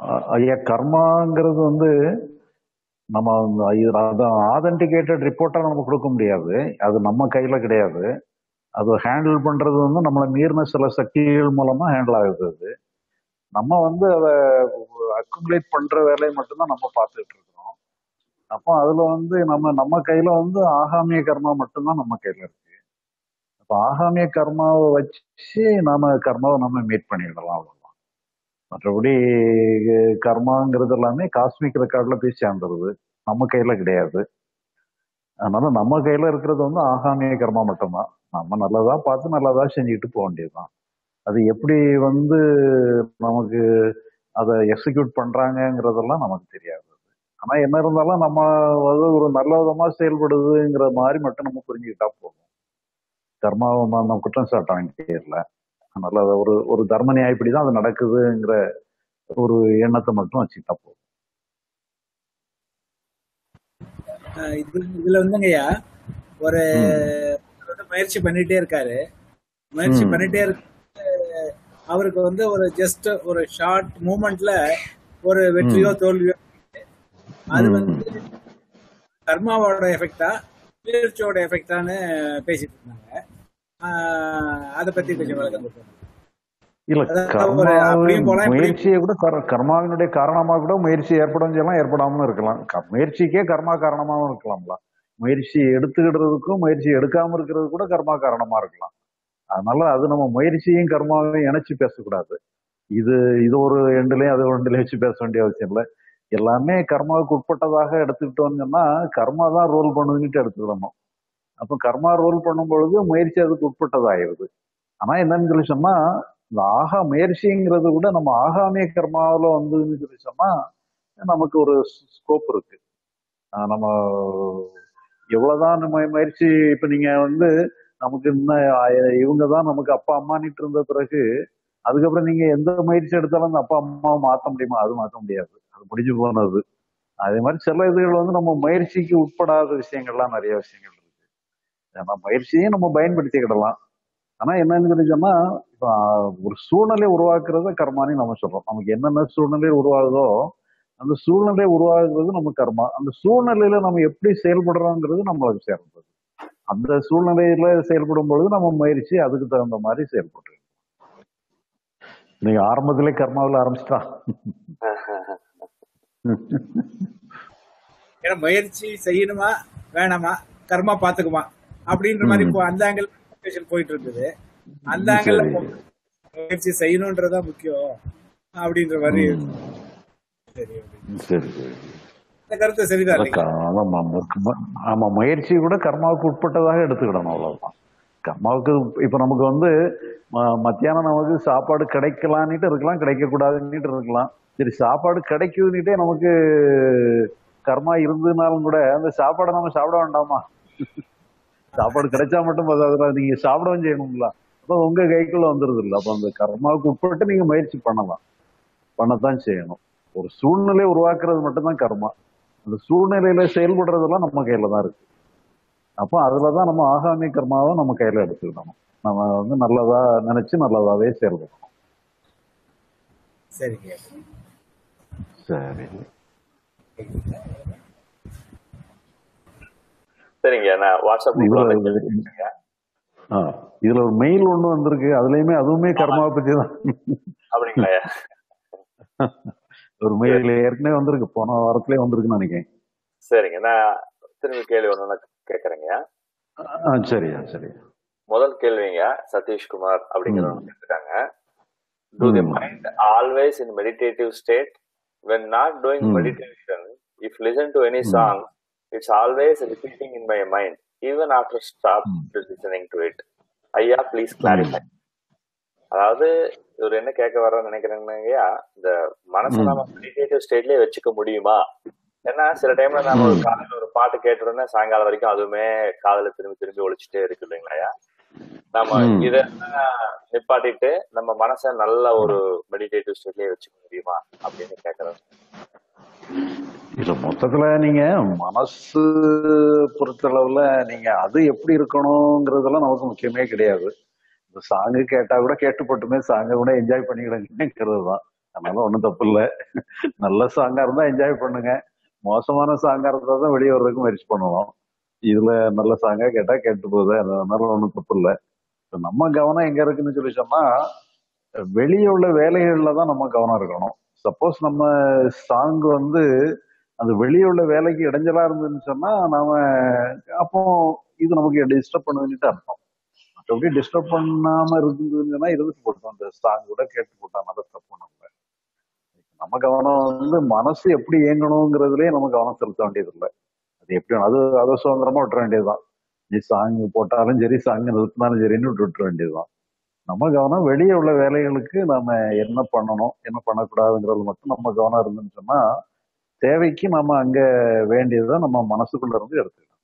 அ- ஐயா கர்மாங்கிறது வந்து நம்ம ஆதென்டிகேட்டட் ரிப்போர்ட்டா நம்ம கொடுக்க முடியாது அது நம்ம கையில கிடையாது அது ஹேண்டில் பண்றது வந்து நம்மளை மீறின சில சக்திகள் மூலமா ஹேண்டில் ஆகுது அது நம்ம வந்து அதை அக்குமுலேட் பண்ற வேலையை மட்டும்தான் நம்ம பார்த்துட்டு இருக்கிறோம் அப்போ அதுல வந்து நம்ம நம்ம கையில வந்து ஆகாமிய கர்மா மட்டும்தான் நம்ம கையில இருக்கு அப்போ ஆகாமிய கர்மாவை வச்சு நாம கர்மாவை நம்ம மீட் பண்ணிடலாம் அவ்வளவுதான் மற்றபடி கர்மாங்கிறது எல்லாமே காஸ்மிக் ரெக்கார்ட்ல போய் சேர்ந்துருது நம்ம கையில கிடையாது அதனால நம்ம கையில இருக்கிறது வந்து ஆகாமிய கர்மா மட்டும்தான் நம்ம நல்லதா பார்த்து நல்லதா செஞ்சுட்டு போக வேண்டியதுதான் அது எப்படி வந்து நமக்கு அதை எக்ஸிக்யூட் பண்றாங்கங்கிறதெல்லாம் நமக்கு தெரியாது ஆனா என்ன இருந்தாலும் நம்ம வந்து ஒரு நல்ல விதமா செயல்படுதுங்கிற மாதிரி மட்டும் நம்ம புரிஞ்சுக்கிட்டா போதும் கர்மாவை நம்ம குற்றம் சாட்ட வேண்டியதில்ல அதனால அது ஒரு ஒரு தர்ம நியாயப்படி தான் அது நடக்குதுங்கிற ஒரு எண்ணத்தை மட்டும் வச்சுக்கிட்டா போதும் அஹ் இது இதுல வந்துங்கய்யா ஒரு ம் வந்து முயற்சி பண்ணிட்டே இருக்காரு முயற்சி ம் பண்ணிட்டே இருக்க அவருக்கு வந்து ஒரு ஜஸ்ட் ஒரு ஷார்ட் மூமெண்ட்ல ஒரு வெற்றியோ ம் தோல்வியோ அது ம் வந்து கர்மாவோட எஃபெக்டா முயற்சியோட எஃபெக்டான்னு பேசிட்டு இருந்தாங்க ஆஹ் அதை பத்தி கொஞ்சம் விளக்கம் கொடுக்கணும் இல்ல அதாவது ஒரு கர்மாவை அப்படியும் போலாம் இப்படியும் முயற்சியை கூட கர்- கர்மாவினுடைய காரணமா கூட முயற்சி ஏற்படும் செய்யலாம் ஏற்படாமலும் இருக்கலாம் க- முயற்சிக்கே கர்மா காரணமாவும் இருக்கலாம்ல முயற்சி எடுத்துக்கிடுறதுக்கும் முயற்சி எடுக்காம இருக்கிறது கூட கர்மா காரணமா இருக்கலாம் அதனால அது நம்ம முயற்சியும் கர்மாவையும் இணைச்சு பேசக்கூடாது இது இது ஒரு எண்டுலயும் அது ஒரு எண்டுலயும் வச்சு பேச வேண்டிய அவசியம் இல்லை எல்லாமே கர்மாவுக்கு உட்பட்டதாக எடுத்துக்கிட்டோம்னு சொன்னா கர்மா தான் ரோல் பண்ணுதுன்னுட்டு எடுத்துக்கிடணும் அப்ப கர்மா ரோல் பண்ணும் பொழுது முயற்சி அதுக்கு உட்பட்டதாயிருது ஆனா என்னன்னு சொல்லி சொன்னா இந்த ஆகா முயற்சிங்கிறது கூட நம்ம ஆகாமிய கர்மாவில் வந்துன்னு சொல்லி சொன்னா நமக்கு ஒரு ஸ்கோப் இருக்கு ஆஹ் நம்ம எவ்வளவுதான் நம்ம முயற்சி இப்ப நீங்க வந்து நமக்கு இன்னும் இவங்க தான் நமக்கு அப்பா அம்மானிட்டு இருந்த பிறகு அதுக்கப்புறம் நீங்க எந்த முயற்சி எடுத்தாலும் அந்த அப்பா அம்மாவை மாத்த முடியுமா அது மாத்த முடியாது அது முடிஞ்சு போனது அதே மாதிரி சில இதுகள் வந்து நம்ம முயற்சிக்கு உட்படாத விஷயங்கள்லாம் நிறைய விஷயங்கள் இருக்கு நம்ம முயற்சியும் நம்ம பயன்படுத்திக்கிடலாம் ஆனா என்னன்னு சொல்லி சொன்னா இப்ப ஒரு சூழ்நிலை உருவாக்குறத கர்மான்னு நம்ம சொல்றோம் நமக்கு என்னென்ன சூழ்நிலை உருவாகுதோ அந்த சூழ்நிலை உருவாகுறது நம்ம கர்மா அந்த சூழ்நிலையில நம்ம எப்படி செயல்படுறோங்கிறது நம்மளுக்கு சேர்ந்தது அந்த சூழ்நிலையில செயல்படும் பொழுது நம்ம முயற்சி அதுக்கு தகுந்த மாதிரி செயல்பட்டு நீங்க ஆரம்பத்திலே கர்மாவில் ஆரம்பிச்சிட்டா ஏன்னா முயற்சி செய்யணுமா வேணாமா கர்மா பாத்துக்குமா அப்படின்ற மாதிரி ம் இப்போ அந்த ஆங்கிள் போயிட்டு இருக்குது அந்த ஆங்கிள் சரி முயற்சி செய்யணும்ன்றதுதான் முக்கியம் அப்படின்ற மாதிரி ம் சரி அப்படின்னு. சரி சரி இந்த கருத்து சரிதான் அதான் இல்லைங்களா க- ஆமா, ஆமா, மு- ஆமா முயற்சி கூட கர்மாவுக்கு உட்பட்டதாக எடுத்துக்கிடணும் அவ்வளவுதான் கர்மாவுக்கு இப்ப நமக்கு வந்து ம- மத்தியானம் நமக்கு சாப்பாடு கிடைக்கலான்னுட்டு இருக்கலாம் கிடைக்க கூடாதுன்னுட்டு இருக்கலாம் சரி சாப்பாடு கிடைக்குதுன்னுட்டே நமக்கு கர்மா இருந்ததுனாலும் கூட அந்த சாப்பாடை நம்ம சாப்பிட வேண்டாமா சாப்பாடு கிடைச்சா மட்டும் போதாதுல நீங்க சாப்பிடவும் செய்யணும்ல அப்ப உங்க கைக்குள்ள வந்துருது இல்ல அப்ப அந்த கர்மாவுக்கு உட்பட்டு நீங்க முயற்சி பண்ணலாம் பண்ணத்தான் செய்யணும் ஒரு சூழ்நிலை உருவாக்குறது மட்டும்தான் கர்மா அந்த சூழ்நிலையில செயல்படுறதெல்லாம் நம்ம கையில தான் இருக்கு அப்போ அதுலதான் நம்ம ஆகாமிய கர்மாவை நம்ம கையில எடுத்துக்கிடணும் நம்ம வந்து நல்லதா நினைச்சு நல்லதாவே செயல்படணும் சரிங்க சரி சரிங்க நான் வாட்ஸ்அப் குரூப்ல இதுல வந்து கேள்வி கேட்டுருங்க ஆ, இதுல ஒரு மெயில் ஒண்ணு வந்திருக்கு அதுலயுமே அதுவுமே கர்மாவை பத்தி தான் அப்படிங்களா ஒரு மெயில் ஏற்கனவே வந்திருக்கு போன வாரத்திலே வந்திருக்குன்னு நினைக்கிறேன் சரிங்க நான் திரும்பி கேள்வி ஒண்ணு கேக்குறேங்க ஆ, சரியா சரியா முதல் கேள்விங்க சதீஷ்குமார் ம் அப்படிங்கிறவங்க கேட்டிருக்காங்க do the ம் mind always in meditative state when not doing ம் meditation if listen to any ம் song it's always repeating in my mind even after stop ம் listening to it ஐயா ப்ளீஸ் ம் கிளாரிஃபை அதாவது இவர் என்ன கேட்க வர்றன்னு நினைக்கிறேங்கய்யா இந்த மனசை ம் நம்ம மெடிடேட்டிவ் ஸ்டேட்லயே வச்சுக்க முடியுமா ஏன்னா சில டைம்ல நம்ம ஒரு ம் காலையில ஒரு பாட்டு கேட்டுறோம்னா சாயங்காலம் வரைக்கும் அதுவுமே காதுல திரும்பி திரும்பி ஒழிச்சிட்டே இருக்கு இல்லைங்களா நம்ம ம் இத நிப்பாட்டிட்டு நம்ம மனசை நல்ல ஒரு மெடிடேட்டிவ் ஸ்டேட்லயே வச்சுக்க முடியுமா அப்படின்னு கேக்குறேன் இல்ல மொத்தத்துல நீங்க மனசு பொறுத்தளவுல நீங்க அது எப்படி இருக்கணுங்கிறதெல்லாம் நமக்கு முக்கியமே கிடையாது இந்த சாங்கு கேட்டா கூட கேட்டுப்பட்டுமே சாங்கை கூட என்ஜாய் பண்ணிக்கிடுங்கிறது தான் அதனால ஒண்ணும் தப்பு இல்ல நல்ல சாங்கா இருந்தா என்ஜாய் பண்ணுங்க மோசமான சாங்கா இருந்தா தான் வெளியே வர்றதுக்கு முயற்சி பண்ணுவோம் இதுல நல்ல சாங்கா கேட்டா கேட்டு போகுது அதனால ஒண்ணும் தப்பு இல்ல இப்ப நம்ம கவனம் எங்க இருக்குன்னு சொல்லி சொன்னா வெளியே உள்ள வேலைகள்ல தான் நம்ம கவனம் இருக்கணும் சப்போஸ் நம்ம சாங் வந்து அந்த வெளியே உள்ள வேலைக்கு இடைஞ்சலா இருந்துன்னு சொன்னா நாம அப்போ இது நமக்கு டிஸ்டர்ப் பண்ணுதுன்னுட்டு அர்த்தம் மற்றபடி டிஸ்டர்ப் பண்ணாம இருந்ததுன்னு சொன்னா இருந்துட்டு போட்டோம் அந்த சாங் கூட கேட்டு போட்டா நல்ல தப்பு நம்ம நம்ம கவனம் வந்து மனசு எப்படி இயங்கணுங்கிறதுலயே நம்ம கவனம் செலுத்த வேண்டியது இல்லை அது எப்படி அது அதை சுதந்திரமா விட்டுற வேண்டியதுதான் நீ சாங் போட்டாலும் சரி சாங் நிறுத்தினாலும் சரின்னு விட்டு விட்டுற வேண்டியதுதான் நம்ம கவனம் வெளியே உள்ள வேலைகளுக்கு நாம என்ன பண்ணணும் என்ன பண்ணக்கூடாதுங்கிறது மட்டும் நம்ம கவனம் இருந்துன்னு சொன்னா தேவைக்கு நம்ம அங்க வேண்டியதை நம்ம மனசுக்குள்ள இருந்து எடுத்துக்கலாம்